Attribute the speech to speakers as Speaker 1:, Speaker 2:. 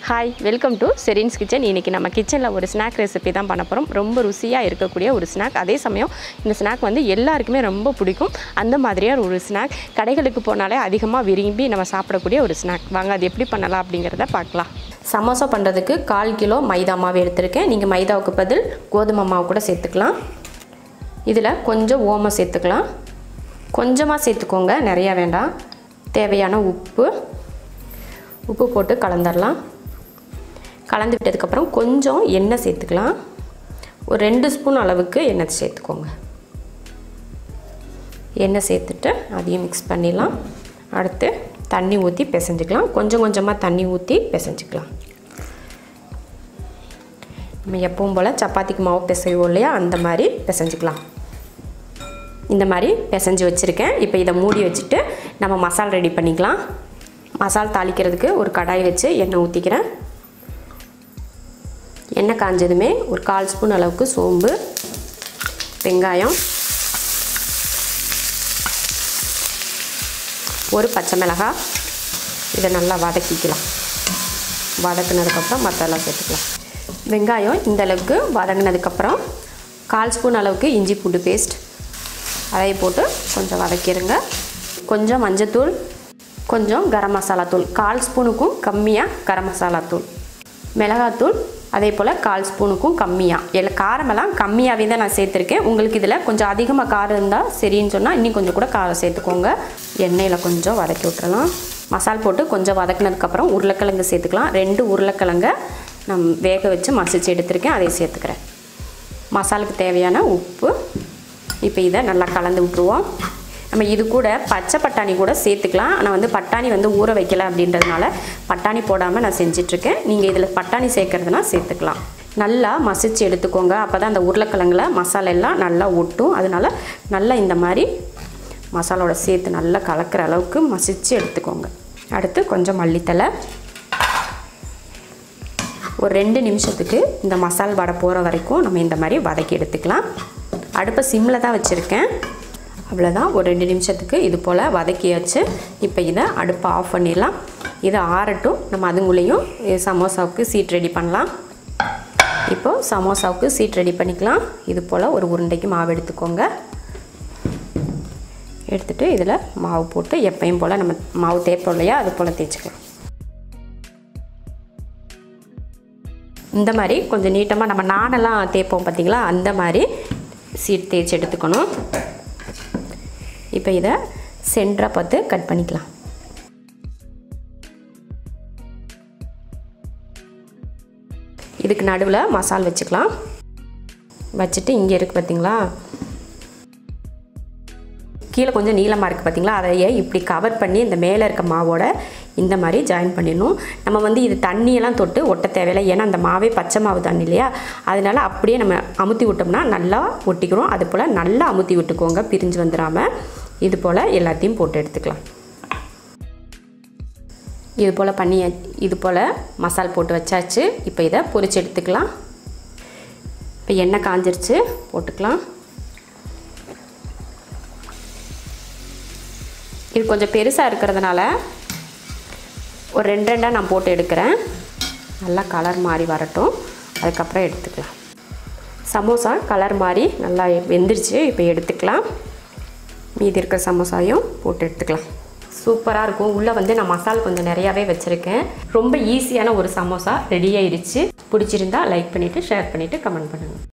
Speaker 1: hi welcome to செரின்ஸ் kitchen இன்றைக்கி நம்ம கிச்சனில் ஒரு ஸ்நாக் ரெசிபி தான் பண்ண போகிறோம் ரொம்ப ருசியாக இருக்கக்கூடிய ஒரு ஸ்நாக் அதே சமயம் இந்த ஸ்நாக் வந்து எல்லாருக்குமே ரொம்ப பிடிக்கும் அந்த மாதிரியான ஒரு ஸ்நாக் கடைகளுக்கு போனாலே அதிகமாக விரும்பி நம்ம சாப்பிடக்கூடிய ஒரு ஸ்நாக் வாங்க அது எப்படி பண்ணலாம் அப்படிங்கிறத பார்க்கலாம் சமோசா பண்ணுறதுக்கு கால் கிலோ மைதா மாவு எடுத்திருக்கேன் நீங்கள் மைதாவுக்கு பதில் கோதுமை மாவு கூட சேர்த்துக்கலாம் இதில் கொஞ்சம் ஓமம் சேர்த்துக்கலாம் கொஞ்சமாக சேர்த்துக்கோங்க நிறையா வேண்டாம் தேவையான உப்பு உப்பு போட்டு கலந்துடலாம் கலந்து விட்டதுக்கப்புறம் கொஞ்சம் எண்ணெய் சேர்த்துக்கலாம் ஒரு ரெண்டு ஸ்பூன் அளவுக்கு எண்ணெய் சேர்த்துக்கோங்க எண்ணெய் சேர்த்துட்டு அதையும் மிக்ஸ் பண்ணிடலாம் அடுத்து தண்ணி ஊற்றி பிசைஞ்சிக்கலாம் கொஞ்சம் கொஞ்சமாக தண்ணி ஊற்றி பிசைஞ்சிக்கலாம் நம்ம எப்பவும் போல் சப்பாத்திக்கு மாவு பிசைவோம் இல்லையா அந்த மாதிரி பிசைஞ்சிக்கலாம் இந்த மாதிரி பிசைஞ்சு வச்சுருக்கேன் இப்போ இதை மூடி வச்சுட்டு நம்ம மசால் ரெடி பண்ணிக்கலாம் மசால் தாளிக்கிறதுக்கு ஒரு கடாய் வச்சு எண்ணெய் ஊற்றிக்கிறேன் எண்ணெய் காஞ்சதுமே ஒரு கால் ஸ்பூன் அளவுக்கு சோம்பு வெங்காயம் ஒரு பச்சை மிளகாய் இதை நல்லா வதக்கிக்கலாம் வதக்குனதுக்கப்புறம் மற்றெல்லாம் சேர்த்துக்கலாம் வெங்காயம் இந்த அளவுக்கு வதங்கினதுக்கப்புறம் கால் ஸ்பூன் அளவுக்கு இஞ்சி பூண்டு பேஸ்ட் அதை போட்டு கொஞ்சம் வதக்கிடுங்க கொஞ்சம் மஞ்சத்தூள் கொஞ்சம் கரம் மசாலா தூள் கால் ஸ்பூனுக்கும் கம்மியாக கரம் மசாலா தூள் மிளகாத்தூள் அதே போல் கால் ஸ்பூனுக்கும் கம்மியாக இல்லை காரமெல்லாம் கம்மியாகவே தான் நான் சேர்த்துருக்கேன் உங்களுக்கு இதில் கொஞ்சம் அதிகமாக காரம் இருந்தால் சரின்னு சொன்னால் இன்னும் கொஞ்சம் கூட காரம் சேர்த்துக்கோங்க எண்ணெயில் கொஞ்சம் வதக்கி விட்டுறலாம் மசால் போட்டு கொஞ்சம் வதக்கினதுக்கப்புறம் உருளைக்கிழங்கு சேர்த்துக்கலாம் ரெண்டு உருளைக்கிழங்க நான் வேக வச்சு மசிச்சு எடுத்திருக்கேன் அதை சேர்த்துக்கிறேன் மசாலுக்கு தேவையான உப்பு இப்போ இதை நல்லா கலந்து விட்ருவோம் நம்ம இது கூட பச்சை பட்டாணி கூட சேர்த்துக்கலாம் ஆனால் வந்து பட்டாணி வந்து ஊற வைக்கல அப்படின்றதுனால பட்டாணி போடாமல் நான் செஞ்சிட்ருக்கேன் நீங்கள் இதில் பட்டாணி சேர்க்குறதுனா சேர்த்துக்கலாம் நல்லா மசிச்சு எடுத்துக்கோங்க அப்போ தான் அந்த உருளைக்கிழங்குல மசாலா எல்லாம் நல்லா ஒட்டும் அதனால் நல்லா இந்த மாதிரி மசாலோட சேர்த்து நல்லா கலக்கிற அளவுக்கு மசிச்சு எடுத்துக்கோங்க அடுத்து கொஞ்சம் மல்லித்தலை ஒரு ரெண்டு நிமிஷத்துக்கு இந்த மசால் வடை போகிற வரைக்கும் நம்ம இந்த மாதிரி வதக்கி எடுத்துக்கலாம் அடுப்பை சிம்மில் தான் வச்சுருக்கேன் அவ்வளோதான் ஒரு ரெண்டு நிமிஷத்துக்கு இது போல் வதக்கியாச்சு இப்போ இதை அடுப்பை ஆஃப் பண்ணிடலாம் இதை ஆறட்டும் நம்ம அதுங்குள்ளேயும் சமோசாவுக்கு சீட் ரெடி பண்ணலாம் இப்போது சமோசாவுக்கு சீட் ரெடி பண்ணிக்கலாம் இது போல் ஒரு உருண்டைக்கு மாவு எடுத்துக்கோங்க எடுத்துகிட்டு இதில் மாவு போட்டு எப்பயும் போல் நம்ம மாவு தேய்ப்போம் இல்லையா அது போல் தேய்ச்சிக்கலாம் இந்த மாதிரி கொஞ்சம் நீட்டமாக நம்ம நானெல்லாம் தேய்ப்போம் பார்த்திங்களா அந்த மாதிரி சீட் தேய்ச்சி எடுத்துக்கணும் இப்போ இதை சென்டராக பார்த்து கட் பண்ணிக்கலாம் இதுக்கு நடுவில் மசால் வச்சுக்கலாம் வச்சுட்டு இங்கே இருக்குது பார்த்தீங்களா கீழே கொஞ்சம் நீளமாக இருக்குது பார்த்தீங்களா அதையே இப்படி கவர் பண்ணி இந்த மேலே இருக்க மாவோட இந்த மாதிரி ஜாயின் பண்ணிடணும் நம்ம வந்து இது தண்ணியெல்லாம் தொட்டு ஒட்ட தேவையில்லை ஏன்னா அந்த மாவே பச்சை மாவு தண்ணி இல்லையா அதனால் அப்படியே நம்ம அமுத்தி விட்டோம்னா நல்லா ஒட்டிக்கிறோம் அது போல் நல்லா அமுத்தி விட்டுக்கோங்க பிரிஞ்சு வந்துடாமல் இது போல் எல்லாத்தையும் போட்டு எடுத்துக்கலாம் இது போல் பண்ணி இது போல் மசால் போட்டு வச்சாச்சு இப்போ இதை பொரிச்சு எடுத்துக்கலாம் இப்போ எண்ணெய் காஞ்சிருச்சு போட்டுக்கலாம் இது கொஞ்சம் பெருசாக இருக்கிறதுனால ஒரு ரெண்டு ரெண்டாக நான் போட்டு எடுக்கிறேன் நல்லா கலர் மாறி வரட்டும் அதுக்கப்புறம் எடுத்துக்கலாம் சமோசா கலர் மாதிரி நல்லா வெந்துருச்சு இப்போ எடுத்துக்கலாம் மீதி இருக்கிற சமோசாவையும் போட்டு எடுத்துக்கலாம் சூப்பராக இருக்கும் உள்ளே வந்து நான் மசால் கொஞ்சம் நிறையாவே வச்சுருக்கேன் ரொம்ப ஈஸியான ஒரு சமோசா ரெடி ஆயிடுச்சு பிடிச்சிருந்தா லைக் பண்ணிவிட்டு ஷேர் பண்ணிவிட்டு கமெண்ட் பண்ணுங்கள்